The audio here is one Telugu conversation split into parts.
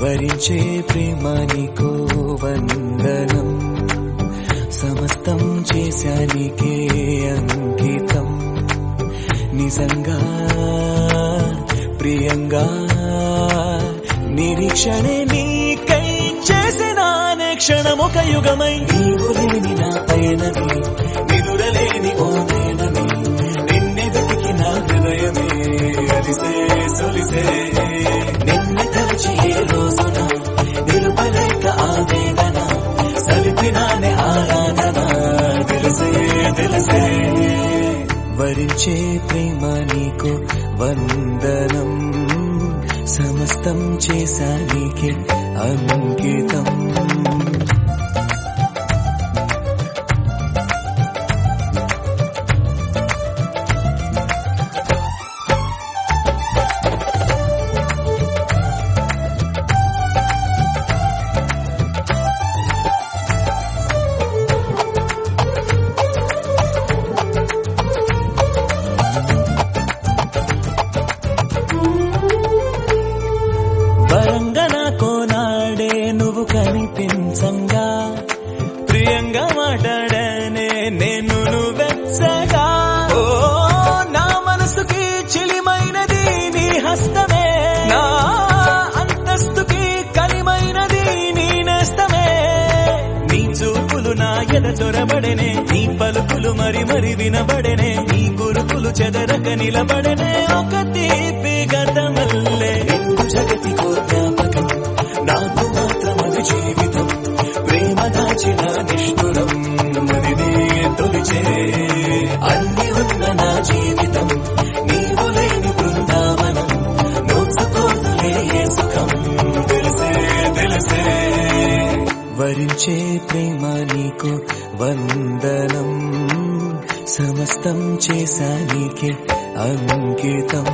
వరించే ప్రేమ నీకు వందనం సమస్తం చేశానికే అంకితం నిజంగా ప్రియంగా నిరీక్షణే నీకై చేసిన క్షణమొక యుగమై నీవు లేని నా పయనమే నిదురలేని ఓ నేనమే నిన్నే వెతికి నా హృదయమే అలిసే సొలిసే నిన్ను తలచి ఏ రోజున నిరుపలేక ఆవేదన సలిపినానే ఆరాధన తెలిసే తెలిసే వరించే ప్రేమ నీకు వందనం సమస్తం చేశా నీకే అంకితం వరంగా నాకో నాడే నువ్వు కనిపించంగా ప్రియంగా మాట్లాడనే నేను వెచ్చగా ఓ నా మనసుకి చిలిమైనది నీ హస్తమే నా అంతస్తుకి కలిమైనది నీ నేస్తమే నీ చూపులు నా ఎద చొరబడెనే నీ పలుకులు మరి మరి వినబడెనే నీ గురుకులు చెదరక నిలబడనే ఒక తీపి గతమల్లే నిన్ను జగతి జ్ఞాపకం నాకు మాత్రం అది జీవితం ప్రేమ దాచిన నిష్ఠురం మదినే తొలిచే అన్ని ఉన్న నా జీవితం నీవు లేని బృందావనం నోచుకోదులే ఏ సుఖం తెలిసే తెలిసే వరించే ప్రేమ నీకు వందనం సమస్తం చేశా నీకే అంకితం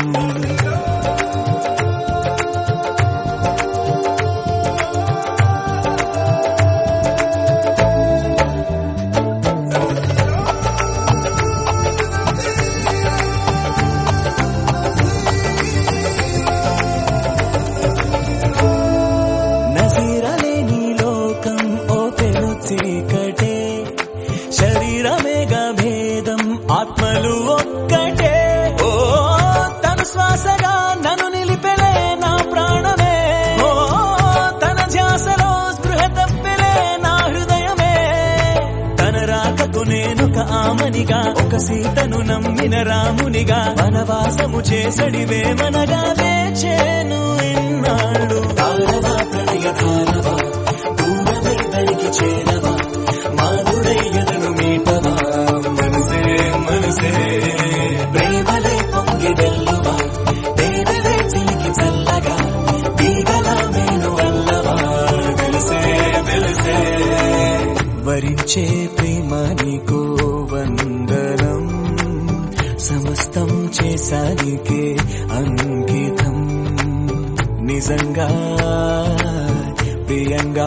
నజీరలేని లోకం ఓ పెను చీకటే శరీరమేగా భేదం ఆత్మలు ఒక్కటే ఓ తను శ్వాసగా నన్ను నిలిపెలే నా ప్రాణమే ఓ తన ధ్యాసలో స్పృహ తప్పెలే నా హృదయమే తన రాకకు నేనొక ఆమనిగా ఒక సీతను నమ్మిన రామునిగా వనవాసము చేసడివే మనగా వేచేను ఇన్నాళ్ళు తారవా ప్రణయ ధారవా దూరమై దరికి చేరవా మాధుడయ్యదను మీటవా మనసే మనసే ప్రేమలై పొంగి వెల్లువా దేవలై చిలికి చల్లగా తీగల మేను వల్లవా తెలిసే తెలిసే వరించే ప్రేమ నీకు వందనం సమస్తం చేశానికే అంకితం నిజంగా ప్రియంగా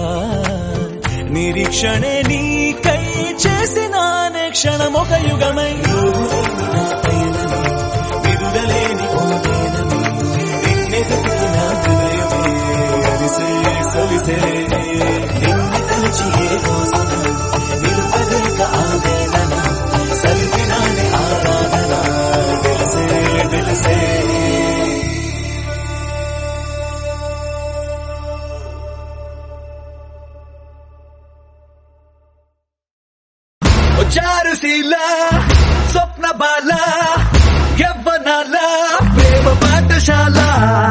నిరీక్షణే నీకై చేసిన క్షణమొక యుగమై నువ్వు లేని నా పయనమే, విడుదలేని ఓ దేనమే, నిన్నే వెతికిన హృదయమే, అలిసే సొలిసే నిన్ను తలచి ఏ రోజున నిలుపలేక ఆవేదన సలిపినానే ఆరాధన తెలిసే తెలిసే చారుశీల స్వప్న బాల యవ్వనాల ప్రేమ పాఠశాల